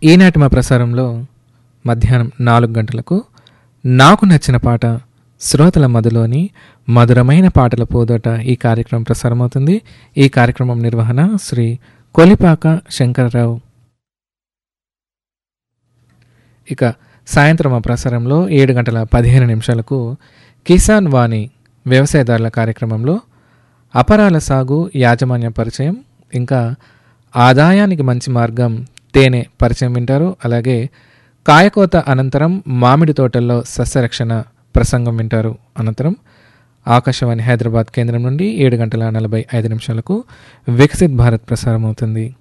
ఈనాటి మా ప్రసారంలో మధ్యాహ్నం నాలుగు గంటలకు నాకు నచ్చిన పాట శ్రోతల మధులోని మధురమైన పాటల పోదోట ఈ కార్యక్రమం ప్రసారమవుతుంది ఈ కార్యక్రమం నిర్వహణ శ్రీ కొలిపాక శంకరరావు ఇక సాయంత్రం ఆ ప్రసారంలో ఏడు గంటల పదిహేను నిమిషాలకు కిసాన్ వాణి వ్యవసాయదారుల కార్యక్రమంలో అపరాల సాగు యాజమాన్య పరిచయం ఇంకా ఆదాయానికి మంచి మార్గం తేనె పరిచయం వింటారు అలాగే కాయకోత అనంతరం మామిడి తోటల్లో సస్యరక్షణ ప్రసంగం వింటారు అనంతరం ఆకాశవాణి హైదరాబాద్ కేంద్రం నుండి ఏడు గంటల నలభై ఐదు నిమిషాలకు వికసిత్ భారత్ ప్రసారం అవుతుంది